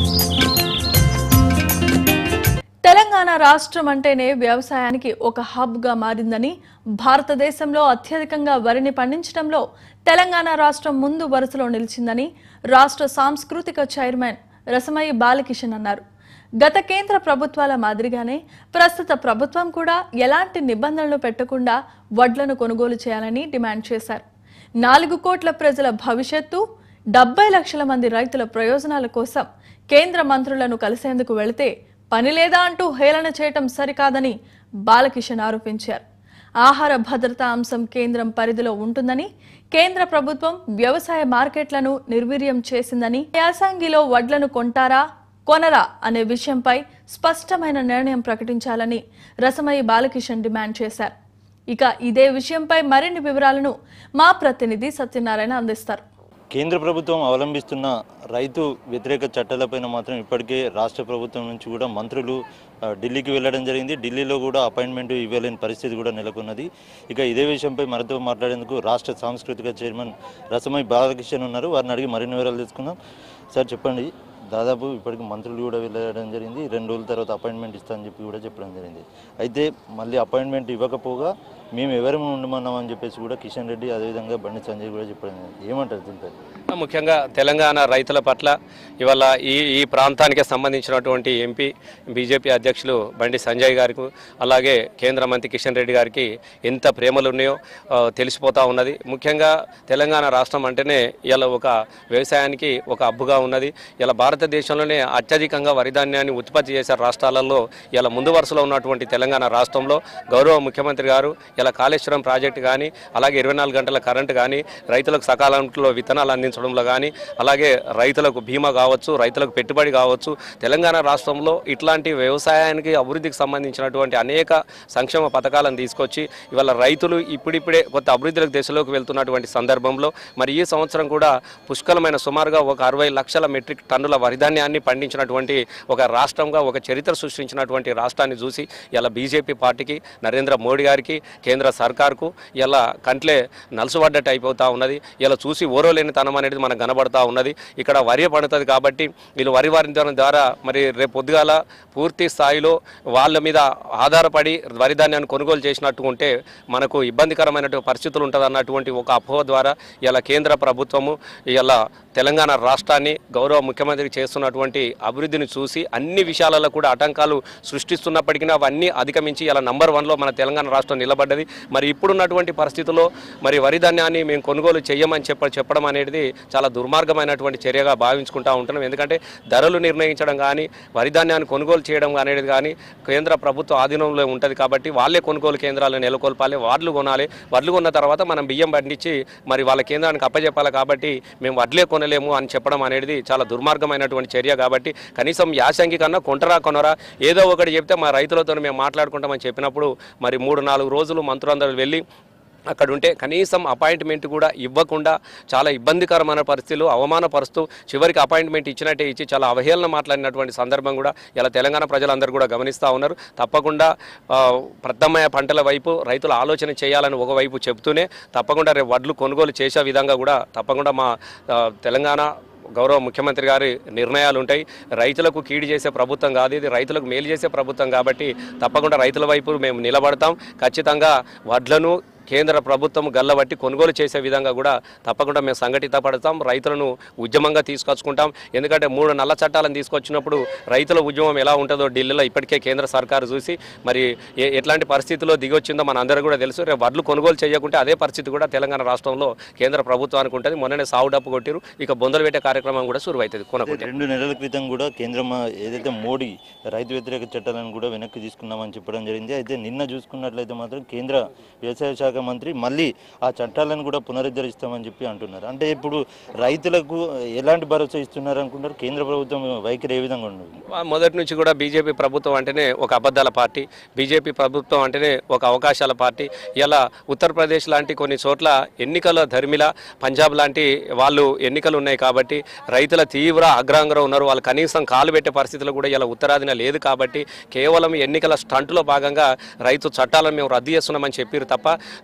తెలంగాణ రాష్ట్రం అంటేనే వ్యవసాయానికి ఒక హబ్గా మారిందని భారతదేశంలో అత్యధికంగా వరిని పండించడంలో తెలంగాణ రాష్ట్రం ముందు వరుసలో నిలిచిందని రాష్ట్ర సాంస్కృతిక చైర్మన్ రసమయ్య బాలకిషన్ అన్నారు గత కేంద్ర ప్రభుత్వాల మాదిరిగానే ప్రస్తుత ప్రభుత్వం కూడా ఎలాంటి నిబంధనలు పెట్టకుండా వడ్లను కొనుగోలు చేయాలని డిమాండ్ చేశారు నాలుగు కోట్ల ప్రజల భవిష్యత్తు డెబ్బై లక్షల మంది రైతుల ప్రయోజనాల కోసం కేంద్ర మంత్రులను కలిసేందుకు వెళితే పని లేదా అంటూ హేళన చేయటం సరికాదని బాలకిషన్ ఆరోపించారు ఆహార భద్రతా అంశం కేంద్రం పరిధిలో ఉంటుందని కేంద్ర ప్రభుత్వం వ్యవసాయ మార్కెట్లను నిర్వీర్యం చేసిందని యాసంగిలో వడ్లను కొంటారా కొనరా అనే విషయంపై స్పష్టమైన నిర్ణయం ప్రకటించాలని రసమయ్య బాలకిషన్ డిమాండ్ చేశారు ఇక ఇదే విషయంపై మరిన్ని వివరాలను మా ప్రతినిధి సత్యనారాయణ అందిస్తారు కేంద్ర ప్రభుత్వం అవలంబిస్తున్న రైతు వ్యతిరేక చట్టాలపైన మాత్రం ఇప్పటికే రాష్ట్ర ప్రభుత్వం నుంచి కూడా మంత్రులు ఆ, ఢిల్లీకి వెళ్ళడం జరిగింది ఢిల్లీలో కూడా అపాయింట్మెంట్ ఇవ్వలేని పరిస్థితి కూడా నెలకొన్నది ఇక ఇదే విషయంపై మనతో మాట్లాడేందుకు రాష్ట్ర సాంస్కృతిక చైర్మన్ రసమై బాలకృష్ణ ఉన్నారు వారిని అడిగి మరిన్ని వివరాలు తెలుసుకుందాం సార్ చెప్పండి దాదాపు ఇప్పటికి మంత్రులు కూడా వెళ్ళడం జరిగింది రెండు రోజుల తర్వాత అపాయింట్మెంట్ ఇస్తామని చెప్పి కూడా చెప్పడం జరిగింది అయితే మళ్ళీ అపాయింట్మెంట్ ఇవ్వకపోగా మేము ఎవరేమో ఉండమన్నామని చెప్పేసి కూడా కిషన్ రెడ్డి అదేవిధంగా బండి సంజయ్ కూడా చెప్పడం జరిగింది ఏమంటారు దీనిపై ముఖ్యంగా తెలంగాణ రైతుల పట్ల ఇవాళ ఈ ఈ ప్రాంతానికి సంబంధించినటువంటి ఎంపీ బీజేపీ అధ్యక్షులు బండి సంజయ్ గారికి అలాగే కేంద్ర మంత్రి కిషన్ రెడ్డి గారికి ఎంత ప్రేమలు ఉన్నాయో ఆ, తెలిసిపోతా ఉన్నది ముఖ్యంగా తెలంగాణ రాష్ట్రం అంటేనే ఇలా ఒక వ్యవసాయానికి ఒక అబ్బుగా ఉన్నది ఇలా భారతదేశంలోనే అత్యధికంగా వరిధాన్యాన్ని ఉత్పత్తి చేసే రాష్ట్రాలలో ఇలా ముందు వరుసలో ఉన్నటువంటి తెలంగాణ రాష్ట్రంలో గౌరవ ముఖ్యమంత్రి గారు ఇలా కాళేశ్వరం ప్రాజెక్టు కానీ అలాగే ఇరవై నాలుగు గంటల కరెంటు కానీ రైతులకు సకాలంలో విత్తనాలు అందించడంలో కానీ అలాగే రైతులకు బీమా కావచ్చు రైతులకు పెట్టుబడి కావచ్చు తెలంగాణ రాష్ట్రంలో ఇట్లాంటి వ్యవసాయానికి అభివృద్ధికి సంబంధించినటువంటి అనేక సంక్షేమ పథకాలను తీసుకొచ్చి ఇవాళ రైతులు ఇప్పుడిప్పుడే కొత్త అభివృద్ధిలోకి దశలోకి వెళ్తున్నటువంటి సందర్భంలో మరి ఈ సంవత్సరం కూడా పుష్కలమైన సుమారుగా ఒక అరవై లక్షల మెట్రిక్ టన్నుల వరిధాన్యాన్ని పండించినటువంటి ఒక రాష్ట్రంగా ఒక చరిత్ర సృష్టించినటువంటి రాష్ట్రాన్ని చూసి ఇలా బీజేపీ పార్టీకి నరేంద్ర మోడీ గారికి కేంద్ర సర్కార్కు ఇలా కంట్లే నలుసుపడ్డట్టు అయిపోతా ఉన్నది ఇలా చూసి ఓరోలేని తనం అనేది మనకు కనబడతా ఉన్నది ఇక్కడ వరి పండుతుంది కాబట్టి వీళ్ళు వరి వారించడం ద్వారా మరి రేపు పొద్దుగాల పూర్తి స్థాయిలో వాళ్ళ మీద ఆధారపడి వరి ధాన్యాన్ని కొనుగోలు చేసినట్టు ఉంటే మనకు ఇబ్బందికరమైనటువంటి పరిస్థితులు ఉంటుంది అన్నటువంటి ఒక అపోహ ద్వారా ఇలా కేంద్ర ప్రభుత్వము ఇలా తెలంగాణ రాష్ట్రాన్ని గౌరవ ముఖ్యమంత్రి చేస్తున్నటువంటి అభివృద్ధిని చూసి అన్ని విషయాలలో కూడా ఆటంకాలు సృష్టిస్తున్నప్పటికీ అవన్నీ అధిగమించి ఇలా నంబర్ వన్లో మన తెలంగాణ రాష్ట్రం నిలబడ్డది మరి ఇప్పుడున్నటువంటి పరిస్థితుల్లో మరి వరి ధాన్యాన్ని మేము కొనుగోలు చేయమని చెప్ప చెప్పడం అనేది చాలా దుర్మార్గమైనటువంటి చర్యగా భావించుకుంటా ఉంటున్నాం ఎందుకంటే ధరలు నిర్ణయించడం కానీ వరి ధాన్యాన్ని కొనుగోలు చేయడం అనేది కానీ కేంద్ర ప్రభుత్వ ఆధీనంలో ఉంటుంది కాబట్టి వాళ్ళే కొనుగోలు కేంద్రాలను నెలకొల్పాలి వడ్లు కొనాలి వడ్లు కొన్న తర్వాత మనం బియ్యం పండించి మరి వాళ్ళ కేంద్రానికి అప్పచెప్పాలి కాబట్టి మేము వడ్లే కొనలేము అని చెప్పడం అనేది చాలా దుర్మార్గమైనటువంటి చర్య కాబట్టి కనీసం యాసంగి కన్నా కొంటరా కొనరా ఏదో ఒకటి చెప్తే మా రైతులతో మేము మాట్లాడుకుంటామని చెప్పినప్పుడు మరి మూడు నాలుగు రోజులు మంత్రులందరూ వెళ్ళి అక్కడ ఉంటే కనీసం అపాయింట్మెంట్ కూడా ఇవ్వకుండా చాలా ఇబ్బందికరమైన పరిస్థితులు అవమానపరుస్తూ చివరికి అపాయింట్మెంట్ ఇచ్చినట్టే ఇచ్చి చాలా అవహేళన మాట్లాడినటువంటి సందర్భం కూడా ఇలా తెలంగాణ ప్రజలందరూ కూడా గమనిస్తూ ఉన్నారు తప్పకుండా ఆ, ప్రత్యామ్నాయ పంటల వైపు రైతులు ఆలోచన చేయాలని ఒకవైపు చెబుతూనే తప్పకుండా రేపు వడ్లు కొనుగోలు చేసే విధంగా కూడా తప్పకుండా మా ఆ, తెలంగాణ గౌరవ ముఖ్యమంత్రి గారి నిర్ణయాలు ఉంటాయి రైతులకు కీడు చేసే ప్రభుత్వం కాదు ఇది రైతులకు మేలు చేసే ప్రభుత్వం కాబట్టి తప్పకుండా రైతుల వైపు మేము నిలబడతాం ఖచ్చితంగా వడ్లను కేంద్ర ప్రభుత్వం గల్లబట్టి కొనుగోలు చేసే విధంగా కూడా తప్పకుండా మేము సంఘటిత పడతాం రైతులను ఉద్యమంగా తీసుకొచ్చుకుంటాం ఎందుకంటే మూడు నల్ల చట్టాలను తీసుకొచ్చినప్పుడు రైతుల ఉద్యమం ఎలా ఉంటుందో ఢిల్లీలో ఇప్పటికే కేంద్ర సర్కారు చూసి మరి ఏ- ఎట్లాంటి పరిస్థితిలో దిగొచ్చిందో మన అందరూ కూడా తెలుసు రేపు వడ్లు కొనుగోలు చేయకుంటే అదే పరిస్థితి కూడా తెలంగాణ రాష్ట్రంలో కేంద్ర ప్రభుత్వానికి ఉంటుంది మొన్ననే సాగు డప్పు కొట్టిరు ఇక బొందలు పెట్టే కార్యక్రమం కూడా సురువైతుంది కొనకుంటే రెండు నెలల క్రితం కూడా కేంద్రం ఏదైతే మోడీ రైతు వ్యతిరేక చట్టాలను కూడా వెనక్కి తీసుకున్నామని చెప్పడం జరిగింది అయితే నిన్న చూసుకున్నట్లయితే మాత్రం కేంద్ర వ్యవసాయ శాఖ మంత్రి మళ్ళీ ఆ చట్టాలను కూడా పునరుద్ధరిస్తామని చెప్పి అంటున్నారు అంటే ఇప్పుడు రైతులకు ఎలాంటి భరోసా ఇస్తున్నారు అనుకుంటారు కేంద్ర ప్రభుత్వం వైఖరి ఏ విధంగా ఉన్నది మొదటి నుంచి కూడా బీజేపీ ప్రభుత్వం అంటేనే ఒక అబద్ధాల పార్టీ బీజేపీ ప్రభుత్వం అంటేనే ఒక అవకాశాల పార్టీ ఇలా ఉత్తరప్రదేశ్ లాంటి కొన్ని చోట్ల ఎన్నికల ధర్మిల పంజాబ్ లాంటి వాళ్ళు ఎన్నికలు ఉన్నాయి కాబట్టి రైతుల తీవ్ర అగ్రాంగరం ఉన్నారు వాళ్ళు కనీసం కాలు పెట్టే పరిస్థితులు కూడా ఇలా ఉత్తరాదిన లేదు కాబట్టి కేవలం ఎన్నికల స్టంట్లో భాగంగా రైతు చట్టాలను మేము రద్దు చేస్తున్నామని చెప్పారు తప్ప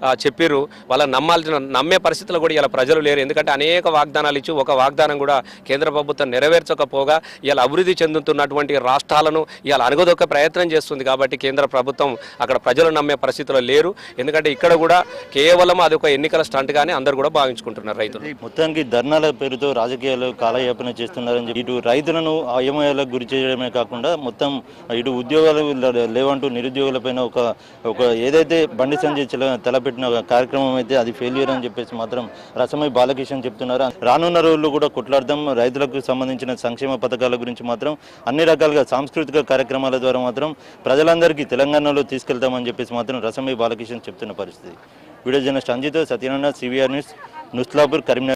ఆ, చెప్పిర్రు వాళ్ళ నమ్మాల్సిన నమ్మే పరిస్థితుల్లో కూడా ఇలా ప్రజలు లేరు ఎందుకంటే అనేక వాగ్దానాలు ఇచ్చి ఒక వాగ్దానం కూడా కేంద్ర ప్రభుత్వం నెరవేర్చకపోగా ఇలా అభివృద్ధి చెందుతున్నటువంటి రాష్ట్రాలను ఇలా అణగదొక్క ప్రయత్నం చేస్తుంది కాబట్టి కేంద్ర ప్రభుత్వం అక్కడ ప్రజలు నమ్మే పరిస్థితిలో లేరు ఎందుకంటే ఇక్కడ కూడా కేవలం అది ఒక ఎన్నికల స్టంట్ గానే అందరూ కూడా భావించుకుంటున్నారు రైతులు మొత్తానికి ధర్నాల పేరుతో రాజకీయాలు కాలయాపన చేస్తున్నారని చెప్పి ఇటు రైతులను అయమయాలకు గురి చేయడమే కాకుండా మొత్తం ఇటు ఉద్యోగాలు లే- లేవంటూ నిరుద్యోగులపైన ఒక ఒక ఏదైతే బండి సంజయ్ చెల- తలపెట్టిన ఒక కార్యక్రమం అయితే అది ఫెయిల్యూర్ అని చెప్పేసి మాత్రం రసమై బాలకిషన్ చెప్తున్నారు రానున్న రోజుల్లో కూడా కొట్లాడదాం రైతులకు సంబంధించిన సంక్షేమ పథకాల గురించి మాత్రం అన్ని రకాలుగా సాంస్కృతిక కార్యక్రమాల ద్వారా మాత్రం ప్రజలందరికీ తెలంగాణలో తీసుకెళ్తామని చెప్పేసి మాత్రం రసమై బాలకిషన్ చెప్తున్న పరిస్థితి వీడియో జర్నలిస్ట్ అంజితో సత్యనారాయణ సివిఆర్ న్యూస్ నుస్లాపూర్ కరీంనగర్